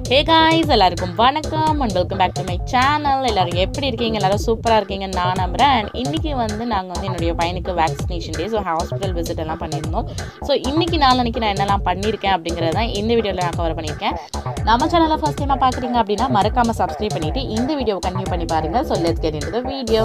ஹே guys எல்லாருக்கும் வணக்கம் and welcome back to my channel எல்லாரும் எப்படி இருக்கீங்க எல்லாரும் சூப்பராக இருக்கீங்கன்னு நான் நம்புகிறேன் அண்ட் இன்றைக்கி வந்து நாங்கள் வந்து என்னுடைய பையனுக்கு vaccination day so hospital visit எல்லாம் பண்ணியிருந்தோம் ஸோ இன்றைக்கி நாளைக்கு நான் என்னெல்லாம் பண்ணியிருக்கேன் அப்படிங்கிறத தான் இந்த வீடியோவில் நான் கவர் பண்ணியிருக்கேன் நம்ம சேனலை ஃபஸ்ட் டைமாக பார்க்குறீங்க அப்படின்னா மறக்காமல் சப்ஸ்கிரைப் பண்ணிவிட்டு இந்த வீடியோவை கண்டினியூ பண்ணி பாருங்கள் so let's get into the video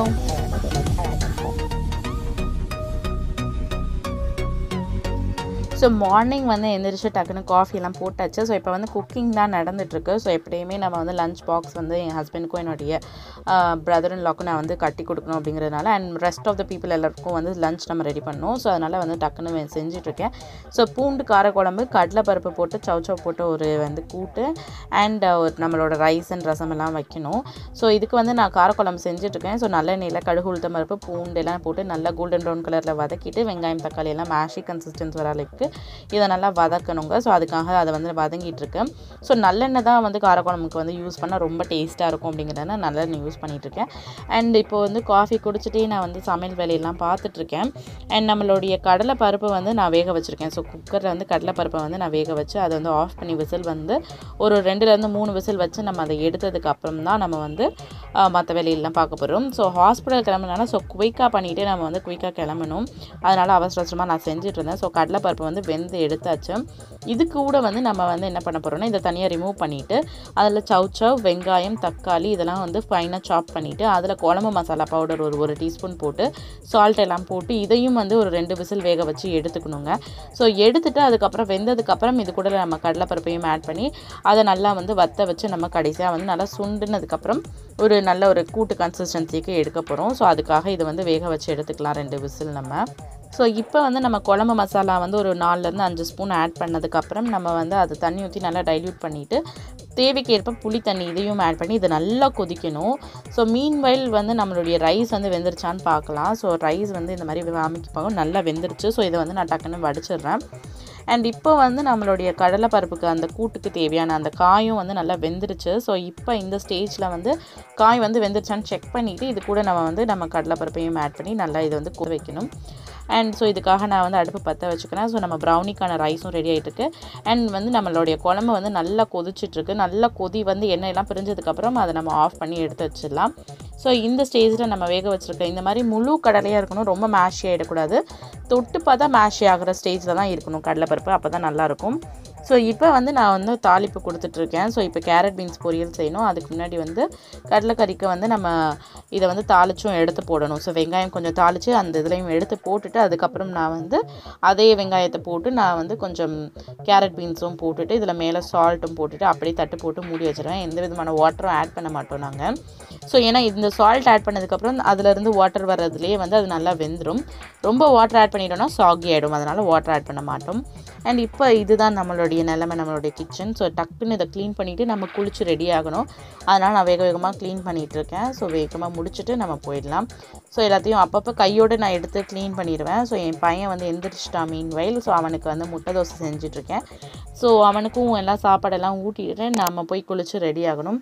so morning வந்து எந்திரிச்சு டக்குன்னு காஃபி எல்லாம் போட்டாச்சு ஸோ இப்போ வந்து குக்கிங் தான் நடந்துட்டுருக்கு ஸோ எப்படியுமே நம்ம வந்து லஞ்ச் பாக்ஸ் வந்து என் ஹஸ்பண்டுக்கும் என்னுடைய பிரதர் இன் லாக்கும் நான் வந்து கட்டி கொடுக்கணும் அப்படிங்கிறதுனால and rest of the people எல்லாருக்கும் வந்து லஞ்ச் நம்ம ரெடி பண்ணணும் ஸோ அதனால் வந்து டக்குன்னு செஞ்சிட்ருக்கேன் ஸோ பூண்டு காரக்குழம்பு கடலைப்பருப்பு போட்டு சவுச்சவ் போட்டு ஒரு வந்து கூட்டு அண்ட் நம்மளோட ரைஸ் அண்ட் ரசம் எல்லாம் வைக்கணும் ஸோ இதுக்கு வந்து நான் காரக்குழம்பு செஞ்சுட்ருக்கேன் ஸோ நல்லெண்ணெயில் கடுகு உளுத்தம் பருப்பு பூண்டு எல்லாம் போட்டு நல்லா கோல்டன் ப்ரௌன் கலரில் வதக்கிட்டு வெங்காயம் தக்காளி எல்லாம் மேஷி கன்சிஸ்டன்ஸ் வர அளவுக்கு இதை நல்லா வதக்கணுங்க ஸோ அதுக்காக அதை வந்து வதங்கிட்டு இருக்கேன் ஸோ நல்லெண்ணெய் தான் வந்து காரக்குழம்புக்கு வந்து யூஸ் பண்ணால் ரொம்ப டேஸ்ட்டாக இருக்கும் அப்படிங்கிறத நல்லெண்ணெய் யூஸ் பண்ணிகிட்ருக்கேன் அண்ட் இப்போ வந்து காஃபி குடிச்சிட்டே நான் வந்து சமையல் வேலையெல்லாம் பார்த்துட்ருக்கேன் அண்ட் நம்மளுடைய கடலை பருப்பு வந்து நான் வேக வச்சுருக்கேன் ஸோ குக்கரில் வந்து கடலை பருப்பை வந்து நான் வேக வச்சு அதை வந்து ஆஃப் பண்ணி விசில் வந்து ஒரு ரெண்டுலேருந்து மூணு விசில் வச்சு நம்ம அதை எடுத்ததுக்கு அப்புறம் தான் நம்ம வந்து மற்ற வேலையெல்லாம் பார்க்க போகிறோம் ஸோ ஹாஸ்பிட்டல் கிளம்புனால ஸோ குயிக்காக பண்ணிவிட்டு நம்ம வந்து குயிக்காக கிளம்பணும் அதனால் அவசர அவசரமாக நான் செஞ்சுட்டு இருந்தேன் ஸோ கடலைப்பருப்பு வந்து வெந்து எடுத்தாச்சு இது கூட வந்து நம்ம வந்து என்ன பண்ண போகிறோம்னா இதை தனியாக ரிமூவ் பண்ணிவிட்டு அதில் சவ் வெங்காயம் தக்காளி இதெல்லாம் வந்து ஃபைனாக சாப் பண்ணிவிட்டு அதில் குழம்பு மசாலா பவுடர் ஒரு ஒரு டீஸ்பூன் போட்டு சால்ட் எல்லாம் போட்டு இதையும் வந்து ஒரு ரெண்டு விசில் வேக வச்சு எடுத்துக்கணுங்க ஸோ எடுத்துட்டு அதுக்கப்புறம் வெந்ததுக்கப்புறம் இது கூட நம்ம கடலைப்பருப்பையும் ஆட் பண்ணி அதை நல்லா வந்து வத்த வச்சு நம்ம கடைசியாக வந்து நல்லா சுண்டுனதுக்கப்புறம் ஒரு நல்ல ஒரு கூட்டு கன்சிஸ்டன்சிக்கு எடுக்க போகிறோம் ஸோ அதுக்காக இதை வந்து வேக வச்சு எடுத்துக்கலாம் ரெண்டு விசில் நம்ம ஸோ இப்போ வந்து நம்ம குழம்பு மசாலா வந்து ஒரு நாலுலேருந்து அஞ்சு ஸ்பூன் ஆட் பண்ணதுக்கப்புறம் நம்ம வந்து அதை தண்ணி ஊற்றி நல்லா டைல்யூட் பண்ணிவிட்டு தேவைக்கேற்ப புளி தண்ணி இதையும் ஆட் பண்ணி இதை நல்லா கொதிக்கணும் ஸோ மீன் வயல் வந்து நம்மளுடைய ரைஸ் வந்து வெந்துருச்சான்னு பார்க்கலாம் ஸோ ரைஸ் வந்து இந்த மாதிரி அமைக்கிப்பாங்க நல்லா வெந்துருச்சு ஸோ இதை வந்து நான் டக்குன்னு வடிச்சிடுறேன் அண்ட் இப்போ வந்து நம்மளுடைய கடலைப்பருப்புக்கு அந்த கூட்டுக்கு தேவையான அந்த காயும் வந்து நல்லா வெந்துருச்சு ஸோ இப்போ இந்த ஸ்டேஜில் வந்து காய் வந்து வெந்துருச்சான்னு செக் பண்ணிவிட்டு இது கூட நம்ம வந்து நம்ம கடலைப்பருப்பையும் ஆட் பண்ணி நல்லா இதை வந்து கொ வைக்கணும் அண்ட் ஸோ இதுக்காக நான் வந்து அடுப்பு பற்ற வச்சுக்கிறேன் ஸோ நம்ம ப்ரௌனிக்கான ரைஸும் ரெடி ஆகிட்டுருக்கு அண்ட் வந்து நம்மளுடைய குழம்பு வந்து நல்லா கொதிச்சிட்ருக்கு நல்லா கொதி வந்து எண்ணெயெல்லாம் பிரிஞ்சதுக்கப்புறம் அதை நம்ம ஆஃப் பண்ணி எடுத்து வச்சிடலாம் ஸோ இந்த ஸ்டேஜில் நம்ம வேக வச்சுருக்க இந்த மாதிரி முழு கடலையாக இருக்கணும் ரொம்ப மேஷி ஆகிடக்கூடாது தொட்டு பார்த்தா மேஷி ஆகிற ஸ்டேஜில் தான் இருக்கணும் கடலைப்பருப்பு அப்போ தான் நல்லாயிருக்கும் ஸோ இப்போ வந்து நான் வந்து தாளிப்பு கொடுத்துட்ருக்கேன் ஸோ இப்போ கேரட் பீன்ஸ் பொரியல் செய்யணும் அதுக்கு முன்னாடி வந்து கடலைக்கறிக்கு வந்து நம்ம இதை வந்து தாளிச்சும் எடுத்து போடணும் ஸோ வெங்காயம் கொஞ்சம் தாளித்து அந்த இதுலையும் எடுத்து போட்டுட்டு அதுக்கப்புறம் நான் வந்து அதே வெங்காயத்தை போட்டு நான் வந்து கொஞ்சம் கேரட் பீன்ஸும் போட்டுட்டு இதில் மேலே சால்ட்டும் போட்டுட்டு அப்படியே தட்டு போட்டு மூடி வச்சுருவேன் எந்த விதமான வாட்டரும் ஆட் பண்ண மாட்டோம் நாங்கள் ஸோ ஏன்னா இந்த சால்ட் ஆட் பண்ணதுக்கப்புறம் அதுலேருந்து வாட்டர் வர்றதுலேயே வந்து அது நல்லா வெந்துடும் ரொம்ப வாட்டர் ஆட் பண்ணிட்டோம்னா சாகி ஆகிடும் அதனால் வாட்டர் ஆட் பண்ண மாட்டோம் அண்ட் இப்போ இதுதான் நம்மளுடைய நிலைமை நம்மளுடைய கிச்சன் ஸோ டக்குன்னு இதை க்ளீன் பண்ணிவிட்டு நம்ம குளிச்சு ரெடி ஆகணும் அதனால் நான் வேக வேகமாக க்ளீன் பண்ணிகிட்ருக்கேன் ஸோ வேகமாக முடிச்சுட்டு நம்ம போயிடலாம் ஸோ எல்லாத்தையும் அப்பப்போ கையோடு நான் எடுத்து க்ளீன் பண்ணிடுவேன் ஸோ என் பையன் வந்து எந்திரிச்சிட்டான் மீன் வயல் ஸோ அவனுக்கு வந்து முட்டை தோசை செஞ்சிட்ருக்கேன் ஸோ அவனுக்கும் எல்லாம் சாப்பாடெல்லாம் ஊட்டிட்டு நம்ம போய் குளித்து ரெடி ஆகணும்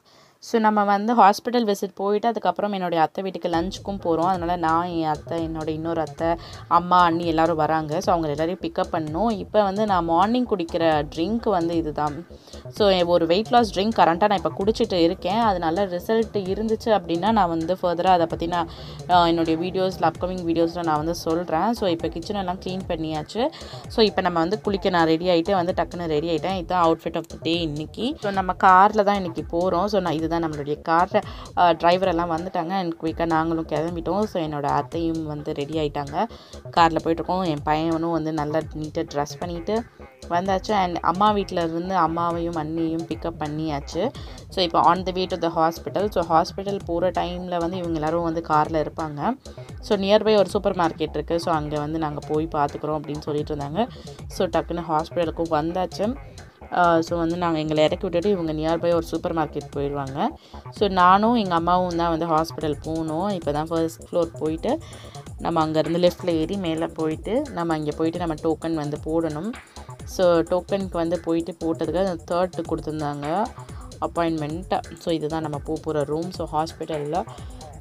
ஸோ நம்ம வந்து ஹாஸ்பிட்டல் விசிட் போயிட்டு அதுக்கப்புறம் என்னுடைய அத்தை வீட்டுக்கு லஞ்சுக்கும் போகிறோம் அதனால் நான் என் அத்தை என்னோட இன்னொரு அத்தை அம்மா அண்ணி எல்லோரும் வராங்க ஸோ அவங்க எல்லோரையும் பிக்கப் பண்ணணும் இப்போ வந்து நான் மார்னிங் குடிக்கிற ட்ரிங்க் வந்து இதுதான் ஸோ ஒரு வெயிட் லாஸ் ட்ரிங்க் கரண்ட்டாக நான் இப்போ குடிச்சிட்டு இருக்கேன் அது நல்ல ரிசல்ட் இருந்துச்சு அப்படின்னா நான் வந்து ஃபர்தராக அதை பற்றி நான் என்னுடைய வீடியோஸில் அப்கமிங் வீடியோஸில் நான் வந்து சொல்கிறேன் ஸோ இப்போ கிச்சன் எல்லாம் க்ளீன் பண்ணியாச்சு ஸோ இப்போ நம்ம வந்து குளிக்க நான் ரெடி ஆகிட்டு வந்து டக்குன்னு ரெடி ஆகிட்டேன் இதுதான் அவுட்ஃபிட் ஆஃப் த டே இன்றைக்கி ஸோ நம்ம காரில் தான் இன்றைக்கி போகிறோம் ஸோ நான் இதுதான் நம்மளுடைய கார் டிரைவர் எல்லாம் வந்துட்டாங்க அண்ட் குயிக்காக நாங்களும் கிளம்பிட்டோம் ஸோ என்னோடய அத்தையும் வந்து ரெடி ஆகிட்டாங்க காரில் போயிட்டுருக்கோம் என் பையனும் வந்து நல்லா நீட்டாக ட்ரெஸ் பண்ணிவிட்டு வந்தாச்சு அண்ட் அம்மா வீட்டில் இருந்து அம்மாவையும் அண்ணியும் பிக்கப் பண்ணியாச்சு ஸோ இப்போ on the way to the hospital so hospital போகிற டைமில் வந்து இவங்க எல்லோரும் வந்து காரில் இருப்பாங்க ஸோ நியர்பை ஒரு சூப்பர் மார்க்கெட் இருக்குது ஸோ அங்கே வந்து நாங்கள் போய் பார்த்துக்குறோம் அப்படின்னு சொல்லிட்டு இருந்தாங்க ஸோ டக்குன்னு ஹாஸ்பிட்டலுக்கும் வந்தாச்சு ஸோ வந்து நாங்கள் எங்களை இறக்கி விட்டுட்டு இவங்க நியர்பை ஒரு சூப்பர் மார்க்கெட் போயிடுவாங்க ஸோ நானும் எங்கள் அம்மாவும் தான் வந்து ஹாஸ்பிட்டல் போகணும் இப்போ தான் ஃபர்ஸ்ட் ஃப்ளோர் போயிட்டு நம்ம அங்கேருந்து லெஃப்ட்டில் ஏறி மேலே போயிட்டு நம்ம அங்கே போயிட்டு நம்ம டோக்கன் வந்து போடணும் ஸோ டோக்கனுக்கு வந்து போயிட்டு போட்டதுக்கு அந்த தேர்ட் கொடுத்துருந்தாங்க அப்பாயின்மெண்ட் ஸோ இதுதான் நம்ம போக போகிற ரூம் ஸோ ஹாஸ்பிட்டலில்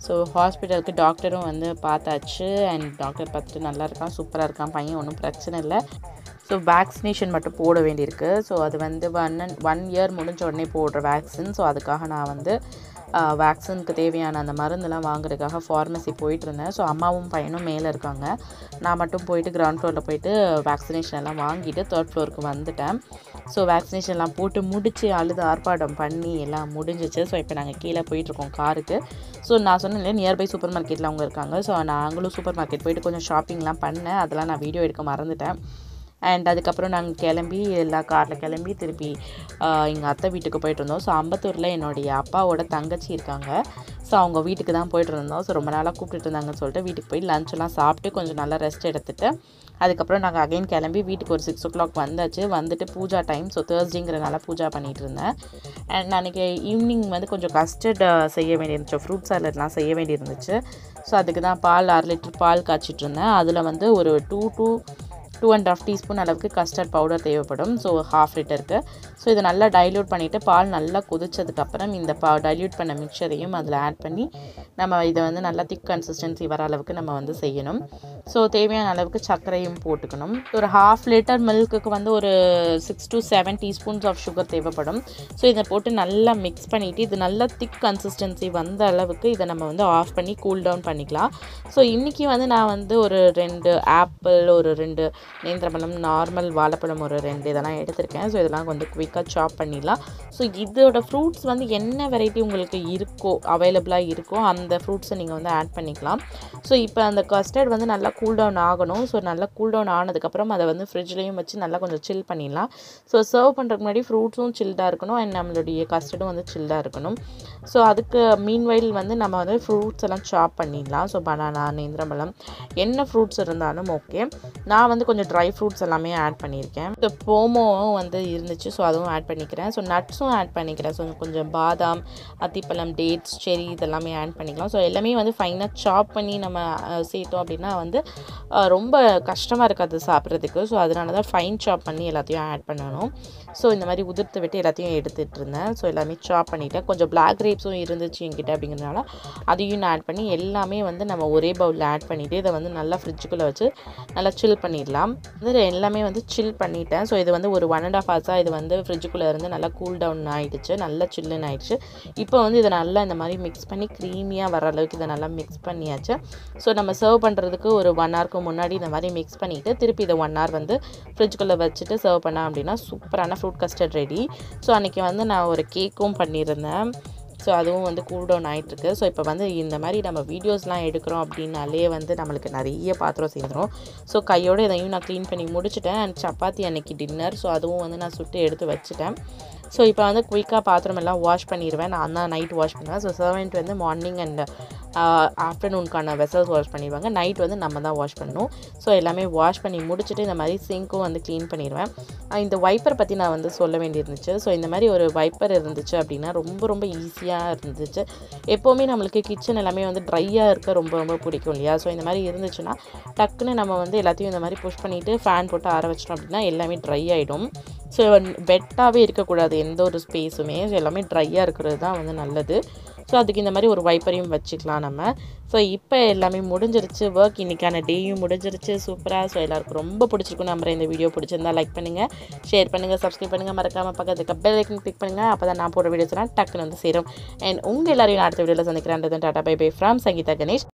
ஸோ ஹாஸ்பிட்டலுக்கு டாக்டரும் வந்து பார்த்தாச்சு அண்ட் டாக்டர் பார்த்துட்டு நல்லா இருக்கான் சூப்பராக இருக்கான் பையன் ஒன்றும் பிரச்சனை இல்லை ஸோ வேக்சினேஷன் மட்டும் போட வேண்டியிருக்கு ஸோ அது வந்து ஒன் ஒன் இயர் முடிஞ்ச உடனே போடுற வேக்சின் ஸோ அதுக்காக நான் வந்து வேக்சினுக்கு தேவையான அந்த மருந்தெல்லாம் வாங்குறதுக்காக ஃபார்மசி போயிட்டு இருந்தேன் ஸோ அம்மாவும் பையனும் மேலே இருக்காங்க நான் மட்டும் போயிட்டு கிரவுண்ட் ஃப்ளோரில் போயிட்டு வேக்சினேஷன் எல்லாம் வாங்கிட்டு தேர்ட் ஃப்ளோருக்கு வந்துட்டேன் ஸோ வேக்சினேஷன்லாம் போட்டு முடித்து அழுது ஆர்ப்பாட்டம் பண்ணி எல்லாம் முடிஞ்சிச்சு ஸோ இப்போ நாங்கள் கீழே போயிட்டுருக்கோம் காருக்கு ஸோ நான் சொன்னேன் இல்லையா நியர்பை சூப்பர் மார்க்கெட்டில் அவங்க இருக்காங்க ஸோ நாங்களும் சூப்பர் மார்க்கெட் போயிட்டு கொஞ்சம் ஷாப்பிங்லாம் பண்ணேன் அதெல்லாம் நான் வீடியோ எடுக்க மறந்துட்டேன் அண்ட் அதுக்கப்புறம் நாங்கள் கிளம்பி எல்லா காரில் கிளம்பி திருப்பி எங்கள் அத்தை வீட்டுக்கு போயிட்டு இருந்தோம் ஸோ அம்பத்தூரில் என்னுடைய அப்பாவோட தங்கச்சி இருக்காங்க ஸோ அவங்க வீட்டுக்கு தான் போயிட்டு இருந்தோம் ஸோ ரொம்ப நாளாக கூப்பிட்டுட்டு இருந்தாங்கன்னு சொல்லிட்டு வீட்டுக்கு போய் லஞ்செல்லாம் சாப்பிட்டு கொஞ்சம் நல்லா ரெஸ்ட் எடுத்துட்டு அதுக்கப்புறம் நாங்கள் அகைன் கிளம்பி வீட்டுக்கு ஒரு சிக்ஸ் ஓ கிளாக் வந்தாச்சு வந்துட்டு பூஜா டைம் ஸோ தேர்ஸ்டேங்கிறனால பூஜா பண்ணிகிட்டு இருந்தேன் அண்ட் அன்றைக்கி ஈவினிங் வந்து கொஞ்சம் கஸ்டர்ட் செய்ய வேண்டியிருந்துச்சு ஃப்ரூட் சாலட்லாம் செய்ய வேண்டியிருந்துச்சு ஸோ அதுக்கு தான் பால் அரை லிட்டர் பால் காய்ச்சிட்டு இருந்தேன் அதில் வந்து ஒரு two two two and half teaspoon அளவுக்கு கஸ்டர்ட் பவுடர் தேவைப்படும் ஸோ ஹாஃப் லிட்டருக்கு ஸோ இதை நல்லா டைல்யூட் பண்ணிவிட்டு பால் நல்லா கொதிச்சதுக்கப்புறம் இந்த பா டைல்யூட் பண்ண மிக்சரையும் அதில் ஆட் பண்ணி நம்ம இதை வந்து நல்லா திக் கன்சிஸ்டன்சி வர அளவுக்கு நம்ம வந்து செய்யணும் ஸோ தேவையான அளவுக்கு சர்க்கரையும் போட்டுக்கணும் ஒரு ஹாஃப் லிட்டர் மில்க்குக்கு வந்து ஒரு six to seven teaspoons of sugar தேவைப்படும் ஸோ இதை போட்டு நல்லா மிக்ஸ் பண்ணிவிட்டு இது நல்லா திக் கன்சிஸ்டன்சி வந்த அளவுக்கு இதை நம்ம வந்து ஆஃப் பண்ணி கூல் டவுன் பண்ணிக்கலாம் ஸோ இன்றைக்கி வந்து நான் வந்து ஒரு ரெண்டு ஆப்பிள் ஒரு ரெண்டு நேந்திரப்பழம் நார்மல் வாழைப்பழம் ஒரு ரெண்டு இதெல்லாம் எடுத்திருக்கேன் ஸோ இதெல்லாம் வந்து குயிக்காக சாப் பண்ணிடலாம் ஸோ இதோட ஃப்ரூட்ஸ் வந்து என்ன வெரைட்டி உங்களுக்கு இருக்கோ அவைலபிளாக இருக்கோ அந்த ஃப்ரூட்ஸை நீங்கள் வந்து ஆட் பண்ணிக்கலாம் ஸோ இப்போ அந்த கஸ்டர்ட் வந்து நல்லா கூல் டவுன் ஆகணும் ஸோ நல்லா கூல் டவுன் ஆனதுக்கப்புறம் அதை வந்து ஃப்ரிட்ஜ்லேயும் வச்சு நல்லா கொஞ்சம் சில் பண்ணிடலாம் ஸோ சர்வ் பண்ணுறதுக்கு முன்னாடி ஃப்ரூட்ஸும் சில்டாக இருக்கணும் அண்ட் நம்மளுடைய கஸ்டர்டும் வந்து சில்டாக இருக்கணும் ஸோ அதுக்கு மீன்வைல் வந்து நம்ம வந்து ஃப்ரூட்ஸ் எல்லாம் சாப் பண்ணிடலாம் ஸோ பனானா நேந்திரம்பழம் என்ன ஃப்ரூட்ஸ் இருந்தாலும் ஓகே நான் வந்து கொஞ்சம் ட்ரை ஃப்ரூட்ஸ் எல்லாமே ஆட் பண்ணியிருக்கேன் ஸோ போமோவும் வந்து இருந்துச்சு ஸோ அதுவும் ஆட் பண்ணிக்கிறேன் ஸோ நட்ஸும் ஆட் பண்ணிக்கிறேன் ஸோ கொஞ்சம் பாதாம் அத்திப்பழம் டேட்ஸ் செரி இதெல்லாமே ஆட் பண்ணிக்கலாம் ஸோ எல்லாமே வந்து ஃபைனாக சாப் பண்ணி நம்ம அஹ், சேர்த்தோம் அப்படின்னா வந்து அஹ், ரொம்ப கஷ்டமாக இருக்காது சாப்பிட்றதுக்கு ஸோ அதனால தான் ஃபைன் சாப் பண்ணி எல்லாத்தையும் ஆட் பண்ணணும் ஸோ இந்த மாதிரி உதிர்த்து விட்டு எல்லாத்தையும் எடுத்துகிட்டு இருந்தேன் ஸோ எல்லாமே சாப் பண்ணிட்டேன் கொஞ்சம் பிளாக் கிரேப்ஸும் இருந்துச்சு என்கிட்ட அப்படிங்கிறதுனால அதையும் நான் ஆட் பண்ணி எல்லாமே வந்து நம்ம ஒரே பவுலில் ஆட் பண்ணிவிட்டு இதை வந்து நல்லா ஃப்ரிட்ஜுக்குள்ளே வச்சு நல்லா சில் பண்ணிடலாம் இது எல்லாமே வந்து சில் பண்ணிட்டேன் ஸோ இது வந்து ஒரு ஒன் அண்ட் ஆஃப் ஹவர்ஸாக இது வந்து ஃப்ரிட்ஜுக்குள்ளே இருந்து நல்லா கூல் டவுன் ஆகிடுச்சு நல்லா சில்லுன்னு ஆயிடுச்சு இப்போ வந்து இதை நல்லா இந்த மாதிரி மிக்ஸ் பண்ணி க்ரீமியாக வர அளவுக்கு இதை நல்லா மிக்ஸ் பண்ணியாச்சு ஸோ நம்ம சர்வ் பண்ணுறதுக்கு ஒரு ஒன் ஹவருக்கு முன்னாடி இந்த மாதிரி மிக்ஸ் பண்ணிவிட்டு திருப்பி இதை ஒன் ஹவர் வந்து ஃப்ரிட்ஜுக்குள்ளே வச்சுட்டு சர்வ் பண்ணேன் அப்படின்னா சூப்பரான ஃப்ரூட் கஸ்டர்ட் ரெடி ஸோ அன்றைக்கி வந்து நான் ஒரு கேக்கும் பண்ணியிருந்தேன் ஸோ அதுவும் வந்து கூல் டவுன் ஆகிட்டுருக்கு ஸோ இப்போ வந்து இந்த மாதிரி நம்ம வீடியோஸ்லாம் எடுக்கிறோம் அப்படின்னாலே வந்து நம்மளுக்கு நிறைய பாத்திரம் சேர்ந்துடும் ஸோ கையோடு இதையும் நான் க்ளீன் பண்ணி முடிச்சிட்டேன் அண்ட் சப்பாத்தி அன்னைக்கு டின்னர் ஸோ அதுவும் வந்து நான் சுட்டு எடுத்து வச்சுட்டேன் ஸோ இப்போ வந்து குயிக்காக பாத்திரம் எல்லாம் வாஷ் பண்ணிடுவேன் நான் தான் நைட் வாஷ் பண்ணுவேன் ஸோ சர்வெண்ட் வந்து மார்னிங் அண்ட் ஆஃப்டர்நூனுக்கான வெசல்ஸ் வாஷ் பண்ணிடுவாங்க நைட் வந்து நம்ம தான் வாஷ் பண்ணணும் ஸோ எல்லாமே வாஷ் பண்ணி முடிச்சுட்டு இந்த மாதிரி சிங்க்கும் வந்து க்ளீன் பண்ணிடுவேன் ஆஹ் இந்த வைப்பர் பற்றி நான் வந்து சொல்ல வேண்டியிருந்துச்சு ஸோ இந்த மாதிரி ஒரு வைப்பர் இருந்துச்சு அப்படின்னா ரொம்ப ரொம்ப ஈஸியாக இருந்துச்சு எப்போவுமே நம்மளுக்கு கிச்சன் எல்லாமே வந்து ட்ரையாக இருக்க ரொம்ப ரொம்ப பிடிக்கும் இல்லையா ஸோ இந்த மாதிரி இருந்துச்சுன்னா டக்குன்னு நம்ம வந்து எல்லாத்தையும் இந்த மாதிரி புஷ் பண்ணிவிட்டு ஃபேன் போட்டு ஆற வச்சிட்டோம் அப்படின்னா எல்லாமே ட்ரை ஆகிடும் ஸோ வெட்டாகவே இருக்கக்கூடாது எந்த ஒரு ஸ்பேஸுமே ஸோ எல்லாமே ட்ரையாக இருக்கிறது தான் வந்து நல்லது ஸோ அதுக்கு இந்த மாதிரி ஒரு வைப்பரையும் வச்சுக்கலாம் நம்ம ஸோ இப்போ எல்லாமே முடிஞ்சிருச்சு ஒர்க் இன்றைக்கான டேயும் முடிஞ்சிருச்சு சூப்பராக ஸோ எல்லாருக்கும் ரொம்ப பிடிச்சிருக்கும் நம்புறேன் இந்த வீடியோ பிடிச்சிருந்தா லைக் பண்ணுங்கள் ஷேர் பண்ணுங்கள் சப்ஸ்கிரைப் பண்ணுங்கள் மறக்காமல் பக்கத்துக்கு பெல் ஐக்கன் கிளிக் பண்ணுங்கள் அப்போ தான் நான் போடுற வீடியோஸ்லாம் டக்குன்னு வந்து சேரும் அண்ட் உங்கள் எல்லாரையும் நான் அடுத்த வீடியோவில் சந்திக்கிறேன் tata bye bye from Sangeetha Ganesh